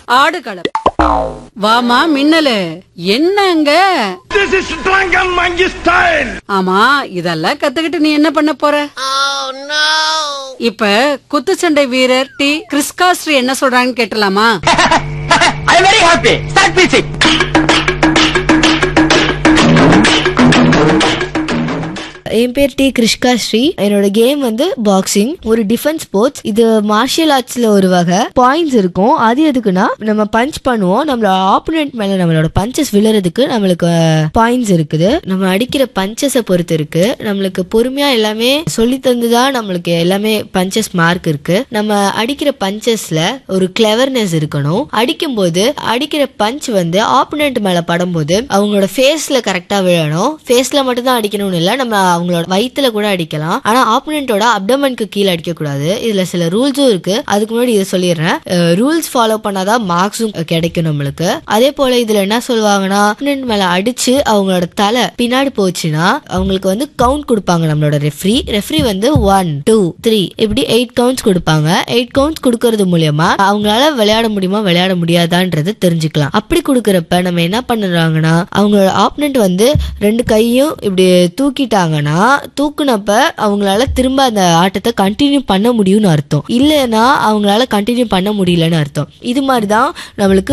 ஆடுகளம் வாமா மின்னலு என்னங்க This is Drunken Monkey style. ஆமா இதெல்லாம் கத்துக்கிட்டு நீ என்ன பண்ண போற இப்ப குத்துச்சண்டை வீரர் டி கிறிஸ்காஸ்ரீ என்ன சொல்றாங்கன்னு கேட்டலாமா I am very happy. Start music. என் பேர் டி கிருஷ்கா ஸ்ரீ என்னோட கேம் வந்து பாக்ஸிங் ஒரு டிஃபென்ஸ் ஸ்போர்ட்ஸ் இது மார்ஷியல் ஆர்ட்ஸ்ல ஒரு வகை பாயிண்ட்ஸ் இருக்கும் அது எதுக்குன்னா நம்ம பஞ்ச் பண்ணுவோம் நம்மளோட ஆப்போனன்ட் மேல நம்மளோட பஞ்சஸ் விழுறதுக்கு நம்மளுக்கு பாயிண்ட்ஸ் இருக்குது நம்ம அடிக்கிற பஞ்சஸை பொறுத்து இருக்கு நம்மளுக்கு பொறுமையா எல்லாமே சொல்லி தந்துதான் நம்மளுக்கு எல்லாமே பஞ்சஸ் மார்க் இருக்கு நம்ம அடிக்கிற பஞ்சஸ்ல ஒரு கிளவர்னஸ் இருக்கணும் அடிக்கும்போது அடிக்கிற பஞ்ச் வந்து ஆப்போனன்ட் மேல படும்போது அவங்களோட ஃபேஸ்ல கரெக்டா விழணும் ஃபேஸ்ல மட்டும் தான் அடிக்கணும்னு இல்ல நம்ம அவங்களோட வயித்துல கூட அடிக்கலாம் ஆனா ஆப்போனன்ட்டோட அப்டமனுக்கு கீழே அடிக்க கூடாது இதுல சில ரூல்ஸும் இருக்கு அதுக்கு முன்னாடி இதை சொல்லிடுறேன் ரூல்ஸ் ஃபாலோ பண்ணாதான் மார்க்ஸும் கிடைக்கும் நம்மளுக்கு அதே போல இதுல என்ன சொல்லுவாங்கன்னா ஆப்போனன்ட் மேல அடிச்சு அவங்களோட தலை பின்னாடி போச்சுன்னா அவங்களுக்கு வந்து கவுண்ட் கொடுப்பாங்க நம்மளோட ரெஃப்ரி ரெஃப்ரி வந்து ஒன் டூ த்ரீ இப்படி எயிட் கவுண்ட்ஸ் கொடுப்பாங்க எயிட் கவுண்ட்ஸ் கொடுக்கறது மூலியமா அவங்களால விளையாட முடியுமா விளையாட முடியாதான்றது தெரிஞ்சுக்கலாம் அப்படி கொடுக்கறப்ப நம்ம என்ன பண்ணுறாங்கன்னா அவங்களோட ஆப்பனண்ட் வந்து ரெண்டு கையும் இப்படி தூக்கிட்டாங்கன்னா தூக்குனப்ப அவங்களால திரும்ப அந்த ஆட்டத்தை கண்டினியூ பண்ண முடியும்னு அர்த்தம் இல்லைன்னா அவங்களால கண்டினியூ பண்ண முடியலன்னு அர்த்தம் இது மாதிரி தான் நம்மளுக்கு